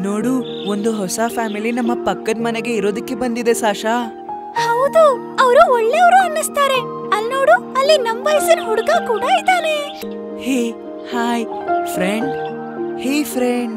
ನೋಡು ಒಂದು ಹೊಸ ಫ್ಯಾಮಿಲಿ ನಮ್ಮ ಪಕ್ಕದ ಮನೆಗೆ ಇರೋದಕ್ಕೆ ಬಂದಿದೆ ಸಾಶಾ ಹೌದು ಅವರು ಒಳ್ಳೆಯವರು ಅನ್ನಿಸ್ತಾರೆ ಅಲ್ಲಿ ನೋಡು ಅಲ್ಲಿ ನಮ್ ವಯಸ್ಸಿನ ಹುಡುಗ ಕೂಡ ಇದ್ದಾನೆ hey hi friend hey friend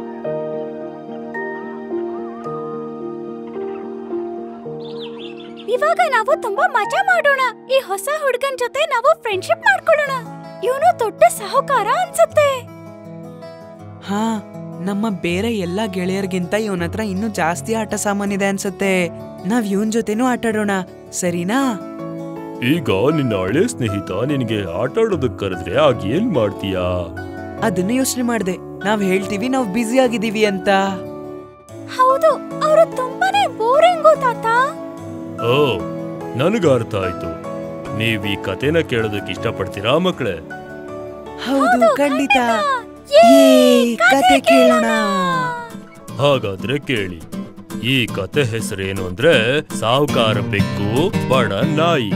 ಇವಾಗ ನಾವು ತುಂಬಾ ಮಜಾ ಮಾಡೋಣ ಈ ಹೊಸ ಹುಡುಗನ್ ಜೊತೆ ನಾವು ಫ್ರೆಂಡ್ಶಿಪ್ ಮಾಡ್ಕೊಳ್ಳೋಣ ಇವನು ದೊಡ್ಡ ಸಾಹುಕಾರ ಅನ್ಸುತ್ತೆ ಹಾ ನಮ್ಮ ಬೇರೆ ಎಲ್ಲಾ ಗೆಳೆಯರ್ಗಿಂತ ಇವನ ಹತ್ರ ಇನ್ನೂ ಜಾಸ್ತಿ ಆಟ ಸಾಮಾನಿದೆ ಅನ್ಸುತ್ತೆ ನಾವ್ ಇವನ್ ಜೊತೆನೂ ಆಟಾಡೋಣ ಸರಿನಾ ಈಗ ನಿನ್ನ ಹಳೆ ಸ್ನೇಹಿತ ನಿನಗೆ ಆಟ ಆಡೋದಕ್ ಕರೆದ್ರೆ ಆಗ ಏನ್ ಮಾಡ್ತೀಯಾ ಅದನ್ನು ಯೋಚನೆ ಮಾಡ್ದೆ ನಾವ್ ಹೇಳ್ತೀವಿ ನಾವ್ ಬ್ಯುಸಿ ಆಗಿದೀವಿ ಅಂತ ಹೌದು ಅವರು ತುಂಬಾನೇ ಬೋರಿಂಗು ತಾತ ಓ ನನಗ ಅರ್ಥ ಆಯ್ತು ನೀವ್ ಈ ಕತೆನ ಕೇಳೋದಕ್ ಇಷ್ಟಪಡ್ತೀರಾ ಮಕ್ಳೇ ಹೌದು ಖಂಡಿತ ಯೇ, ಯೇ, ಕತೆ ಕೇಳೋಣ ಹಾಗಾದ್ರೆ ಕೇಳಿ ಈ ಕತೆ ಹೆಸರೇನು ಅಂದ್ರೆ ಸಾಹುಕಾರ ಬೆಕ್ಕು ಬಡ ನಾಯಿ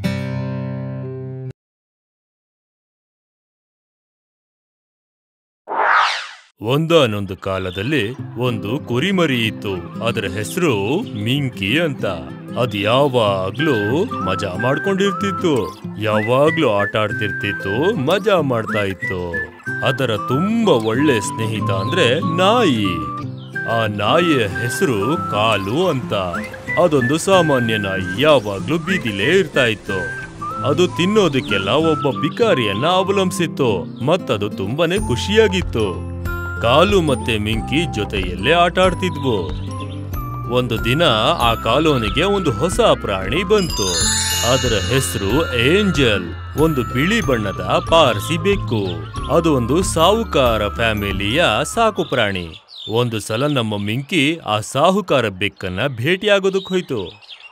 ಒಂದಾನೊಂದು ಕಾಲದಲ್ಲಿ ಒಂದು ಕುರಿಮರಿ ಇತ್ತು ಅದರ ಹೆಸರು ಮಿಂಕಿ ಅಂತ ಅದ್ ಯಾವಾಗ್ಲೂ ಮಜಾ ಮಾಡ್ಕೊಂಡಿರ್ತಿತ್ತು ಯಾವಾಗ್ಲೂ ಆಟ ಆಡ್ತಿರ್ತಿತ್ತು ಮಜಾ ಮಾಡ್ತಾ ಇತ್ತು ಅದರ ತುಂಬಾ ಒಳ್ಳೆ ಸ್ನೇಹಿತ ಅಂದ್ರೆ ನಾಯಿ ಆ ನಾಯಿಯ ಹೆಸರು ಕಾಲು ಅಂತ ಅದೊಂದು ಸಾಮಾನ್ಯ ನಾಯಿ ಯಾವಾಗ್ಲೂ ಬೀದಿಲೇ ಇರ್ತಾ ಇತ್ತು ಅದು ತಿನ್ನೋದಕ್ಕೆಲ್ಲ ಒಬ್ಬ ಬಿಕಾರಿಯನ್ನ ಅವಲಂಬಿಸಿತ್ತು ಮತ್ತದು ತುಂಬಾನೇ ಖುಷಿಯಾಗಿತ್ತು ಕಾಲು ಮತ್ತೆ ಮಿಂಕಿ ಜೊತೆಯಲ್ಲೇ ಆಟ ಆಡ್ತಿದ್ವು ಒಂದು ದಿನ ಆ ಕಾಲೋನಿಗೆ ಒಂದು ಹೊಸ ಪ್ರಾಣಿ ಬಂತು ಅದರ ಹೆಸರು ಏಂಜಲ್ ಒಂದು ಬಿಳಿ ಬಣ್ಣದ ಪಾರ್ಸಿ ಬೆಕ್ಕು ಅದು ಒಂದು ಸಾಹುಕಾರ ಫ್ಯಾಮಿಲಿಯ ಸಾಕು ಪ್ರಾಣಿ ಒಂದು ಸಲ ನಮ್ಮ ಮಿಂಕಿ ಆ ಸಾಹುಕಾರ ಬೆಕ್ಕನ್ನ ಭೇಟಿಯಾಗೋದಕ್ ಹೋಯ್ತು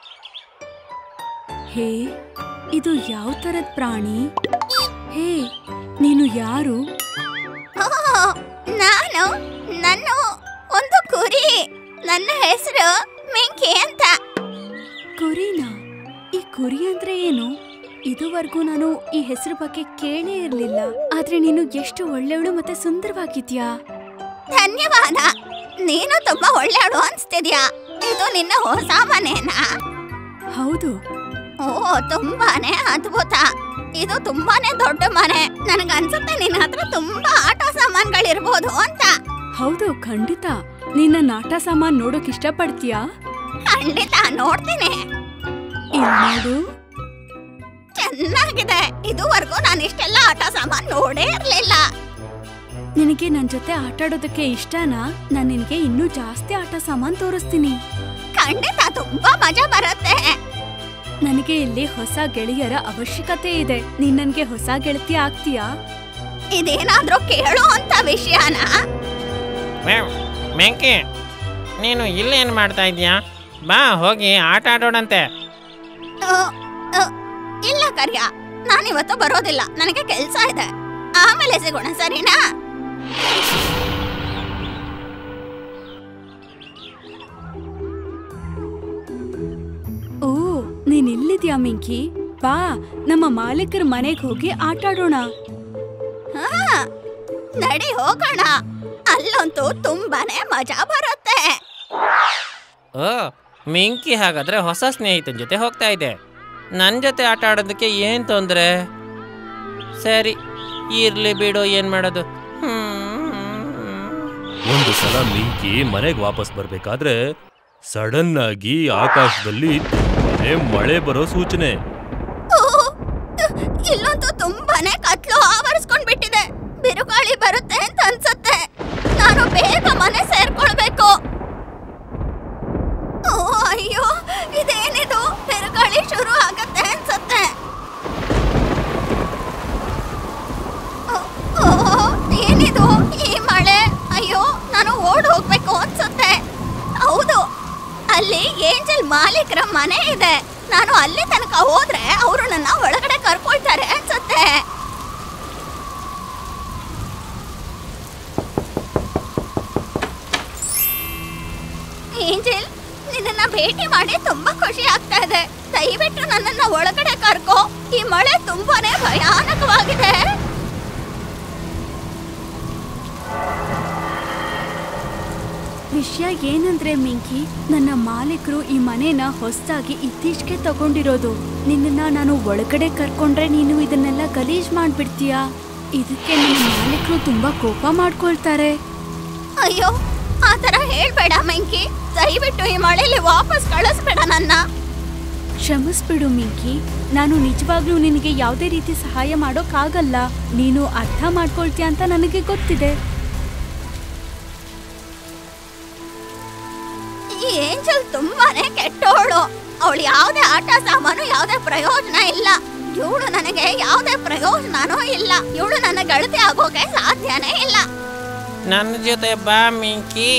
ಹೇ ಇದು ಯಾವ ತರದ್ ಪ್ರಾಣಿ ಹೇ ನೀನು ಯಾರು ನಾನು ನನ್ನ ಒಂದು ಕುರಿ ನನ್ನ ಹೆಸರು ಮಿಂಕಿ ಅಂತ ಕುರಿನಾ ಈ ಕುರಿ ಅಂದ್ರೆ ಏನು ಇದುವರೆಗೂ ನಾನು ಈ ಹೆಸರು ಬಗ್ಗೆ ಕೇಳೇ ಇರ್ಲಿಲ್ಲ ಆದ್ರೆ ನೀನು ಎಷ್ಟು ಒಳ್ಳೆಯವಳು ಮತ್ತೆ ಸುಂದರವಾಗಿದ್ಯಾ ಧನ್ಯವಾದ ನೀನು ತುಂಬಾ ಒಳ್ಳೆಯವಳು ಅನ್ಸ್ತಿದ್ಯಾ ಇದು ನಿನ್ನ ಹೊಸ ಮನೆನಾ ಹೌದು ಓ ತುಂಬಾನೇ ಅದ್ಭುತ ಇದು ತುಂಬಾನೇ ದೊಡ್ಡ ಮನೆ ನನಗನ್ಸುತ್ತೆ ನಿನ್ನ ಹತ್ರ ತುಂಬಾ ಆಟ ಸಾಮಾನ್ಗಳಿರ್ಬೋದು ಅಂತ ಹೌದು ಖಂಡಿತ ನಿನ್ನ ನಾಟ ಸಾಮಾನ್ ನೋಡೋಕ್ ಇಷ್ಟಪಡ್ತೀಯಾ ಖಂಡಿತ ನೋಡ್ತೀನಿ ಇಲ್ ನೋಡು ಚೆನ್ನಾಗಿದೆ ಇದುವರೆಗೂ ನಾನು ಇಷ್ಟೆಲ್ಲ ಆಟ ಸಾಮಾನ್ ನೋಡೇ ಇರ್ಲಿಲ್ಲ ನಿನಗೆ ನನ್ ಜೊತೆ ಆಟ ಆಡೋದಕ್ಕೆ ಇಷ್ಟನಾ ನಾನ್ ನಿನಗೆ ಇನ್ನೂ ಜಾಸ್ತಿ ಆಟ ಸಾಮಾನ್ ತೋರಿಸ್ತೀನಿ ಖಂಡಿತ ತುಂಬಾ ಮಜಾ ಬರುತ್ತೆ ನನಗೆ ಇಲ್ಲಿ ಹೊಸ ಗೆಳೆಯರ ಅವಶ್ಯಕತೆ ಇದೆ ನೀನ್ ನನ್ಗೆ ಹೊಸ ಗೆಳತಿ ಆಗ್ತೀಯಾ ಇದೇನಾದ್ರೂ ಕೇಳೋ ಅಂತ ವಿಷಯನಾ ವ್ಯಾವ್, ಮೆಂಕಿ ನೀನು ಇಲ್ಲೇನು ಮಾಡ್ತಾ ಇದೀಯಾ ಬಾ ಹೋಗಿ ಆಟ ಆಡೋಣಂತೆ ಅ, ಅ, ಇಲ್ಲ ಕರ್ಯ ನಾನಿವತ್ತು ಬರೋದಿಲ್ಲ ನನಗೆ ಕೆಲ್ಸ ಇದೆ ಆಮೇಲೆ ಸಿಗೋಣ ಸರಿನಾ ಓ ನೀನ್ ಇಲ್ಲಿದ್ಯಾ ಮಿಂಕಿ ಬಾ ನಮ್ಮ ಮಾಲೀಕರ ಮನೆಗೆ ಹೋಗಿ ಆಟ ಆಡೋಣ ಹಾ ನಡಿ ಹೋಗೋಣ ಅಲ್ಲಂತೂ ತುಂಬಾನೇ ಮಜಾ ಬರುತ್ತೆ ಓ ಮಿಂಕಿ ಹಾಗಾದ್ರೆ ಹೊಸ ಸ್ನೇಹಿತನ ಜೊತೆ ಹೋಗ್ತಾ ಇದೆ ನನ್ನ ಜೊತೆ ಆಟ ಆಡೋದಕ್ಕೆ ಏನು ತೊಂದರೆ ಸರಿ ಇರ್ಲಿ ಬಿಡು ಏನು ಮಾಡೋದು ಹ್ಮ್. ಒಂದು ಸಲ ಮಿಂಕಿ ಮನೆಗೆ ವಾಪಸ್ ಬರ್ಬೇಕಾದ್ರೆ ಸಡನ್ ಆಗಿ ಆಕಾಶದಲ್ಲಿ ತುಂಬಾನೇ ಮಳೆ ಬರೋ ಸೂಚನೆ ಓ, ಇಲ್ಲಂತೂ ತುಂಬಾನೇ ಕತ್ಲು ಆವರಿಸ್ಕೊಂಡ್ ಬಿಟ್ಟಿದೆ ಬಿರುಗಾಳಿ ಬರುತ್ತೆ ಅಂತ ಅನ್ಸುತ್ತೆ ನಾನು ಬೇಗ ಮನೆ ಸೇರ್ಕೊಳ್ಬೇಕು ಓ ಅಯ್ಯೋ ಇದೇನಿದು ಬಿರುಗಾಳಿ ಶುರು ಆಗತ್ತೆ ಅನ್ಸುತ್ತೆ ಓ, ಓ, ಏನಿದು ಈ ಮಳೆ ಅಯ್ಯೋ ನಾನು ಓಡ್ ಹೋಗ್ಬೇಕು ಅನ್ಸುತ್ತೆ ಹೌದು ಅಲ್ಲಿ ಏಂಜಲ್ ಮಾಲೀಕರ ಮನೆ ಇದೆ ನಾನು ಅಲ್ಲಿ ತನಕ ಹೋದ್ರೆ ಅವರು ನನ್ನ ಒಳಗಡೆ ಕರ್ಕೊಳ್ತಾರೆ ಅನ್ಸುತ್ತೆ ಏಂಜಲ್ ನಿನ್ನ ಭೇಟಿ ಮಾಡಿ ತುಂಬಾ ಖುಷಿ ಆಗ್ತಾ ಇದೆ ದಯವಿಟ್ಟು ನನ್ನನ್ನ ಒಳಗಡೆ ಕರ್ಕೋ ಈ ಮಳೆ ತುಂಬಾನೇ ಭಯಾನಕವಾಗಿದೆ ವಿಷಯ ಏನಂದ್ರೆ ಮಿಂಕಿ ನನ್ನ ಮಾಲೀಕರು ಈ ಮನೇನ ಹೊಸದಾಗಿ ಇತ್ತೀಚೆಗೆ ತಗೊಂಡಿರೋದು ನಿನ್ನನ್ನ ನಾನು ಒಳಗಡೆ ಕರ್ಕೊಂಡ್ರೆ ನೀನು ಇದನ್ನೆಲ್ಲ ಗಲೀಜ್ ಮಾಡ್ಬಿಡ್ತೀಯಾ ಇದಕ್ಕೆ ನನ್ನ ಮಾಲೀಕರು ತುಂಬಾ ಕೋಪ ಮಾಡ್ಕೊಳ್ತಾರೆ ಅಯ್ಯೋ ಆ ಥರ ಹೇಳ್ಬೇಡ ಮೆಂಕಿ ದಯವಿಟ್ಟು ಈ ಮಳೆಯಲ್ಲಿ ವಾಪಸ್ ಕಳಿಸ್ಬೇಡ ನನ್ನ ಕ್ಷಮಿಸ್ಬಿಡು ಮಿಂಕಿ ನಾನು ನಿಜವಾಗ್ಲೂ ನಿನಗೆ ಯಾವುದೇ ರೀತಿ ಸಹಾಯ ಮಾಡೋಕ್ಕಾಗಲ್ಲ ನೀನು ಅರ್ಥ ಮಾಡ್ಕೊಳ್ತೀಯ ಅಂತ ನನಗೆ ಗೊತ್ತಿದೆ ಈ ಏಂಜಲ್ ತುಂಬಾನೇ ಕೆಟ್ಟೋಳು ಅವಳು ಯಾವುದೇ ಆಟ ಸಾಮಾನು ಯಾವುದೇ ಪ್ರಯೋಜನ ಇಲ್ಲ ಇವಳು ನನಗೆ ಯಾವುದೇ ಪ್ರಯೋಜನನೂ ಇಲ್ಲ ಇವಳು ನನ್ನ ಗೆಳತಿ ಆಗೋಕೆ ಸಾಧ್ಯನೇ ಇಲ್ಲ ನನ್ನ ಜೊತೆ ಬಾ ಮಿಂಕಿ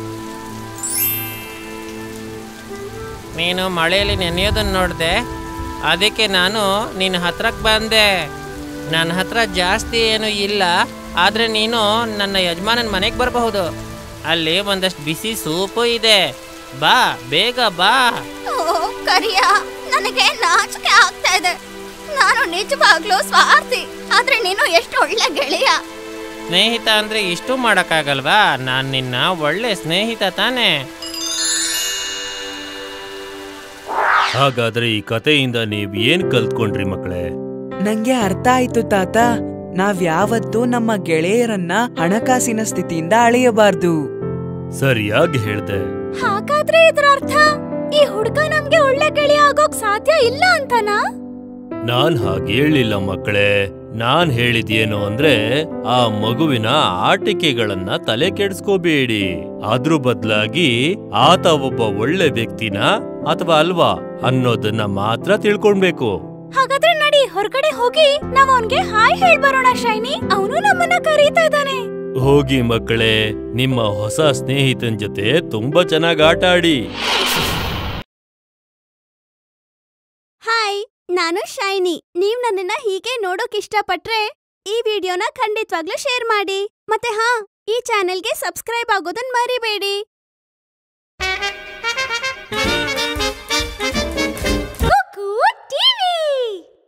ನೀನು ಮಳೆಯಲ್ಲಿ ನೆನೆಯೋದನ್ನ ನೋಡಿದೆ ಅದಕ್ಕೆ ನಾನು ನಿನ್ನ ಹತ್ರಕ್ಕೆ ಬಂದೆ ನನ್ನ ಹತ್ರ ಜಾಸ್ತಿ ಏನು ಇಲ್ಲ ಆದರೆ ನೀನು ನನ್ನ ಯಜಮಾನನ ಮನೆಗೆ ಬರಬಹುದು ಅಲ್ಲಿ ಒಂದಷ್ಟು ಬಿಸಿ ಸೂಪು ಇದೆ ಬಾ ಬೇಗ ಬಾ ಓ ಕರಿಯ ನನಗೆ ನಾಚಿಕೆ ಆಗ್ತಾ ಇದೆ ನಾನು ನಿಜವಾಗ್ಲೂ ಸ್ವಾರ್ಥಿ ಆದ್ರೆ ನೀನು ಎಷ್ಟು ಒಳ್ಳೆ ಗೆಳೆಯ ಸ್ನೇಹಿತ ಅಂದರೆ ಇಷ್ಟು ಮಾಡೋಕ್ಕಾಗಲ್ವಾ ನಾನು ನಿನ್ನ ಒಳ್ಳೆ ಸ್ನೇಹಿತ ತಾನೇ ಹಾಗಾದ್ರೆ ಈ ಕಥೆಯಿಂದ ನೀವ್ ಏನ್ ಕಲ್ತ್ಕೊಂಡ್ರಿ ಮಕ್ಕಳೇ ನಂಗೆ ಅರ್ಥ ಆಯ್ತು ತಾತ ನಾವ್ ಯಾವತ್ತೂ ನಮ್ಮ ಗೆಳೆಯರನ್ನ ಹಣಕಾಸಿನ ಸ್ಥಿತಿಯಿಂದ ಅಳೆಯಬಾರ್ದು ಸರಿಯಾಗಿ ಹೇಳ್ದೆ ಹಾಗಾದ್ರೆ ಇದ್ರ ಅರ್ಥ ಈ ಹುಡುಗ ನಮ್ಗೆ ಒಳ್ಳೆ ಗೆಳೆಯ ಆಗೋಕ್ ಸಾಧ್ಯ ಇಲ್ಲ ಅಂತನಾ ನಾನ್ ಹಾಗೆ ಹೇಳಿಲ್ಲ ಮಕ್ಕಳೇ ನಾನ್ ಹೇಳಿದ್ಯೇನು ಅಂದ್ರೆ ಆ ಮಗುವಿನ ಆಟಿಕೆಗಳನ್ನ ತಲೆ ಕೆಡಿಸ್ಕೋಬೇಡಿ ಅದ್ರ ಬದಲಾಗಿ ಆತ ಒಬ್ಬ ಒಳ್ಳೆ ವ್ಯಕ್ತಿನ ಅಥವಾ ಅಲ್ವಾ ಅನ್ನೋದನ್ನ ಮಾತ್ರ ತಿಳ್ಕೊಳ್ಬೇಕು ಹಾಗಾದ್ರೆ ನಡಿ ಹೊರಗಡೆ ಹೋಗಿ ನಾವ್ ಅವನ್ಗೆ ಹಾಯ್ ಹೇಳ್ಬರೋಣ ಶೈನಿ ಅವನು ನಮ್ಮನ್ನ ಕರೀತಾ ಇದ್ದಾನೆ ಹೋಗಿ ಮಕ್ಕಳೇ ನಿಮ್ಮ ಹೊಸ ಸ್ನೇಹಿತನ ಜೊತೆ ತುಂಬಾ ಚೆನ್ನಾಗಿ ಆಟ ಆಡಿ ಹಾಯ್ ನಾನು ಶೈನಿ ನೀವ್ ನನ್ನನ್ನ ಹೀಗೆ ನೋಡೋಕ್ ಇಷ್ಟಪಟ್ರೆ ಈ ವಿಡಿಯೋನ ಖಂಡಿತವಾಗ್ಲೂ ಶೇರ್ ಮಾಡಿ ಮತ್ತೆ ಹಾ ಈ ಚಾನೆಲ್ಗೆ ಸಬ್ಸ್ಕ್ರೈಬ್ ಆಗೋದನ್ನ ಮರಿಬೇಡಿ